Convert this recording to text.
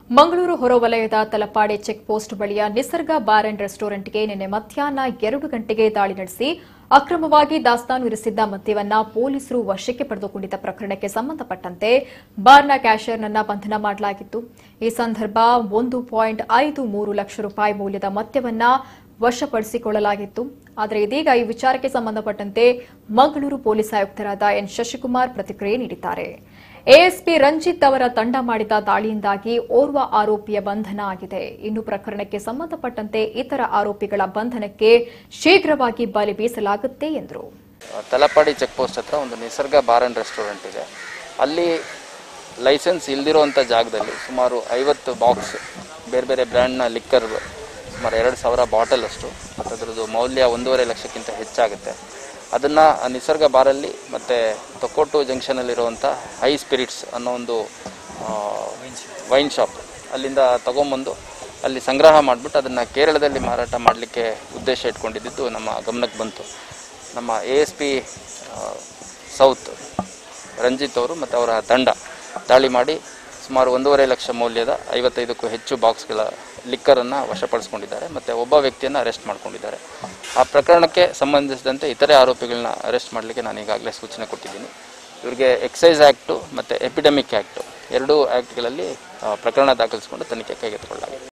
ಮಂಗಳೂರು ಹೊರವಲಯದ Talapady check post ಬಳಿಯ ನಿಸರ್ಗ ಬಾರ್ ಅಂಡ್ ರೆಸ್ಟೋರೆಂಟ್ಗೆ ನಿನ್ನೆ ಮಧ್ಯಾಹ್ನ ಎರಡು ಗಂಟೆಗೆ ದಾಳಿ ನಡೆಸಿ ಅಕ್ರಮವಾಗಿ ದಾಸ್ತಾನು ಇರಿಸಿದ್ದ ಮದ್ಯವನ್ನ ಪೊಲೀಸರು ವಶಕ್ಕೆ ಪಡೆದುಕೊಂಡಿದ್ದ ಪ್ರಕರಣಕ್ಕೆ ಸಂಬಂಧಪಟ್ಟಂತೆ ಬಾರ್ನ ಕ್ಯಾಷಿಯರ್ನನ್ನ ಬಂಧನ ಮಾಡಲಾಗಿತ್ತು ಈ ಸಂದರ್ಭ ಒಂದು ಪಾಯಿಂಟ್ ಐದು ಮೂರು ಲಕ್ಷ ರೂಪಾಯಿ ಮೌಲ್ಯದ ಮದ್ಯವನ್ನ ವಶಪಡಿಸಿಕೊಳ್ಳಲಾಗಿತ್ತು ಆದರೆ ಇದೀಗ ಈ ವಿಚಾರಕ್ಕೆ ಸಂಬಂಧಪಟ್ಟಂತೆ ಮಂಗಳೂರು ಪೊಲೀಸ್ ಆಯುಕ್ತರಾದ ಎನ್ ಶಶಿಕುಮಾರ್ ಪ್ರತಿಕ್ರಿಯೆ ನೀಡಿದ್ದಾರೆ ಎಎಸ್ಪಿ ರಂಜಿತ್ ಅವರ ತಂಡ ಮಾಡಿದ ದಾಳಿಯಿಂದಾಗಿ ಓರ್ವ ಆರೋಪಿಯ ಬಂಧನ ಆಗಿದೆ ಇನ್ನು ಪ್ರಕರಣಕ್ಕೆ ಸಂಬಂಧಪಟ್ಟಂತೆ ಇತರ ಆರೋಪಿಗಳ ಬಂಧನಕ್ಕೆ ಶೀಘ್ರವಾಗಿ ಬಲಿ ಬೀಸಲಾಗುತ್ತೆ ಎಂದರು ತಲಪಾಡಿ ಚೆಕ್ ಪೋಸ್ಟ್ ಹತ್ರ ಒಂದು ನಿಸರ್ಗ ಬಾರ್ ಆ್ಯಂಡ್ ರೆಸ್ಟೋರೆಂಟ್ ಇದೆ ಅಲ್ಲಿ ಲೈಸೆನ್ಸ್ ಇಲ್ದಿರೋಂಥ ಜಾಗದಲ್ಲಿ ಸುಮಾರು ಐವತ್ತು ಬಾಕ್ಸ್ ಬೇರೆ ಬೇರೆ ಬ್ರ್ಯಾಂಡ್ನ ಲಿಕ್ಕರ್ ಸುಮಾರು ಎರಡು ಸಾವಿರ ಬಾಟಲ್ ಅಷ್ಟು ಮತ್ತು ಅದರದ್ದು ಮೌಲ್ಯ ಒಂದೂವರೆ ಲಕ್ಷಕ್ಕಿಂತ ಹೆಚ್ಚಾಗುತ್ತೆ ಅದನ್ನು ನಿಸರ್ಗ ಬಾರಲ್ಲಿ ಮತ್ತು ತೊಕ್ಕೋಟು ಜಂಕ್ಷನಲ್ಲಿರುವಂಥ ಹೈ ಸ್ಪಿರಿಟ್ಸ್ ಅನ್ನೋ ಒಂದು ವೈನ್ ಶಾಪ್ ಅಲ್ಲಿಂದ ತಗೊಂಬಂದು ಅಲ್ಲಿ ಸಂಗ್ರಹ ಮಾಡಿಬಿಟ್ಟು ಅದನ್ನು ಕೇರಳದಲ್ಲಿ ಮಾರಾಟ ಮಾಡಲಿಕ್ಕೆ ಉದ್ದೇಶ ಇಟ್ಕೊಂಡಿದ್ದು ನಮ್ಮ ಗಮನಕ್ಕೆ ಬಂತು ನಮ್ಮ A S P south Ranjith ಅವರು ಮತ್ತು ಅವರ ತಂಡ ದಾಳಿ ಮಾಡಿ ಸುಮಾರು ಒಂದೂವರೆ ಲಕ್ಷ ಮೌಲ್ಯದ ಐವತ್ತೈದಕ್ಕೂ ಹೆಚ್ಚು ಬಾಕ್ಸ್ಗಳ ಲಿಕ್ಕರನ್ನು ವಶಪಡಿಸ್ಕೊಂಡಿದ್ದಾರೆ ಮತ್ತು ಒಬ್ಬ ವ್ಯಕ್ತಿಯನ್ನು ಅರೆಸ್ಟ್ ಮಾಡ್ಕೊಂಡಿದ್ದಾರೆ ಆ ಪ್ರಕರಣಕ್ಕೆ ಸಂಬಂಧಿಸಿದಂತೆ ಇತರೆ ಆರೋಪಿಗಳನ್ನ ಅರೆಸ್ಟ್ ಮಾಡಲಿಕ್ಕೆ ನಾನು ಈಗಾಗಲೇ ಸೂಚನೆ ಕೊಟ್ಟಿದ್ದೀನಿ ಇವರಿಗೆ ಎಕ್ಸೈಸ್ ಆ್ಯಕ್ಟು ಮತ್ತು ಎಪಿಡೆಮಿಕ್ ಆ್ಯಕ್ಟು ಎರಡೂ ಆ್ಯಕ್ಟ್ಗಳಲ್ಲಿ ಆ, ಪ್ರಕರಣ ದಾಖಲಿಸಿಕೊಂಡು ತನಿಖೆ ಕೈಗೆತ್ತಿಕೊಳ್ಳಲಾಗಿದೆ